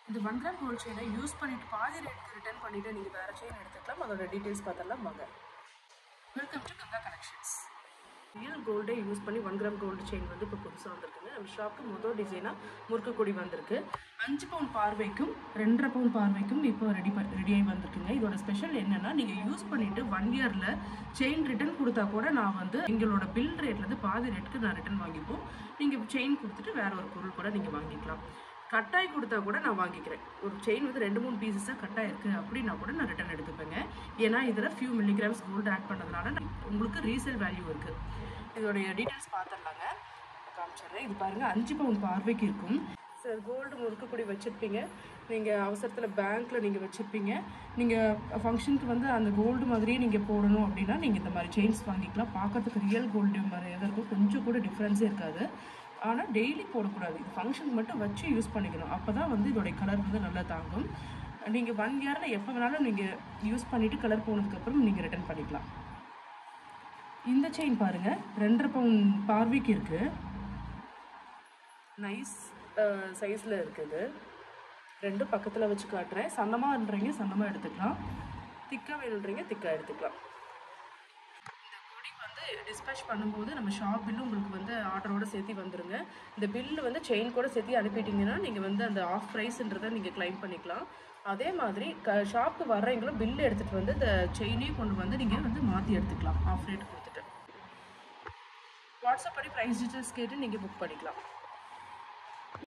இந்த one gram gold செயினை use பண்ணிட்டு பாதி ரேட்டுக்கு ரிட்டர்ன் பண்ணிட்டு நீங்கள் வேறு செயின் எடுத்துக்கலாம் அதோட டீட்டெயில்ஸ் பார்த்தலாம் வாங்க welcome to Ganga collections real கோல்டே யூஸ் பண்ணி ஒன் கிராம் கோல்டு செயின் வந்து இப்போ புதுசாக வந்திருக்குங்க நம்ம ஷாப்புக்கு முதல் டிசைனாக முறுக்குக்கொடி வந்திருக்கு அஞ்சு பவுன் பார்வைக்கும் ரெண்டரை பவுன் பார்வைக்கும் இப்போ ரெடி ரெடியாகி வந்திருக்குங்க இதோட ஸ்பெஷல் என்னென்னா நீங்கள் யூஸ் பண்ணிவிட்டு ஒன் இயரில் செயின் ரிட்டர்ன் கொடுத்தா கூட நான் வந்து எங்களோட பில் ரேட்லேருந்து பாதி ரேட்டுக்கு நான் ரிட்டர்ன் வாங்கிப்போம் நீங்கள் செயின் கொடுத்துட்டு வேற ஒரு பொருள் கூட நீங்கள் வாங்கிக்கலாம் கட்டாய் கொடுத்தா கூட நான் வாங்கிக்கிறேன் ஒரு செயின் வந்து ரெண்டு மூணு பீசஸாக கட்டாக இருக்குது அப்படின்னா கூட நான் ரிட்டர்ன் எடுத்துப்பேங்க ஏன்னா இதில் ஃபியூ மில்லிகிராம்ஸ் கோல்டு ஆட் பண்ணதுனால உங்களுக்கு ரீசேல் வேல்யூ இருக்குது இதோடைய டீட்டெயில்ஸ் பார்த்துடலாங்க காமிச்சிடுறேன் இது பாருங்கள் அஞ்சு பவுன் பார்வைக்கு இருக்கும் சார் கோல்டு முறுக்குப்பொடி வச்சுருப்பீங்க நீங்கள் அவசரத்தில் பேங்க்கில் நீங்கள் வச்சுருப்பீங்க நீங்கள் ஃபங்க்ஷனுக்கு வந்து அந்த கோல்டு மாதிரியே நீங்கள் போடணும் அப்படின்னா நீங்கள் இந்த மாதிரி செயின்ஸ் வாங்கிக்கலாம் பார்க்கறதுக்கு ரியல் கோல்டு மாதிரி எதற்கும் கொஞ்சம் கூட டிஃப்ரென்ஸே இருக்காது ஆனால் டெய்லி போடக்கூடாது இது ஃபங்க்ஷனுக்கு மட்டும் வச்சு யூஸ் பண்ணிக்கணும் அப்போ தான் வந்து இதோடைய கலர் வந்து நல்லா தாங்கும் நீங்கள் ஒன் இயரில் எப்போ வேணாலும் நீங்கள் யூஸ் பண்ணிவிட்டு கலர் போனதுக்கப்புறம் நீங்கள் ரிட்டர்ன் பண்ணிக்கலாம் இந்த செயின் பாருங்கள் ரெண்டரை பவுன் பார்வைக்கு இருக்குது நைஸ் சைஸில் இருக்குது ரெண்டும் பக்கத்தில் வச்சு காட்டுறேன் சன்னமாகன்றீங்க சன்னமாக எடுத்துக்கலாம் திக்காக வேணுன்றீங்க திக்காக எடுத்துக்கலாம் இந்த கொடி வந்து டிஸ்பேச் பண்ணும்போது நம்ம ஷாப் பில்லு உங்களுக்கு வந்து ஆர்டரோட சேர்த்து வந்துருங்க இந்த பில்லு வந்து செயின் கூட சேர்த்து அனுப்பிட்டீங்கன்னா நீங்கள் வந்து அந்த ஆஃப் ப்ரைஸ்ன்றதை நீங்கள் கிளைம் பண்ணிக்கலாம் அதே மாதிரி க ஷாப்புக்கு வர்றவங்களும் பில்லு எடுத்துகிட்டு வந்து இந்த செயினையும் கொண்டு வந்து நீங்கள் வந்து மாற்றி எடுத்துக்கலாம் ஆஃப் ரேட் கொடுத்துட்டு வாட்ஸ்அப் பண்ணி ப்ரைஸ் டீட்டெயில்ஸ் கேட்டு நீங்கள் புக் பண்ணிக்கலாம்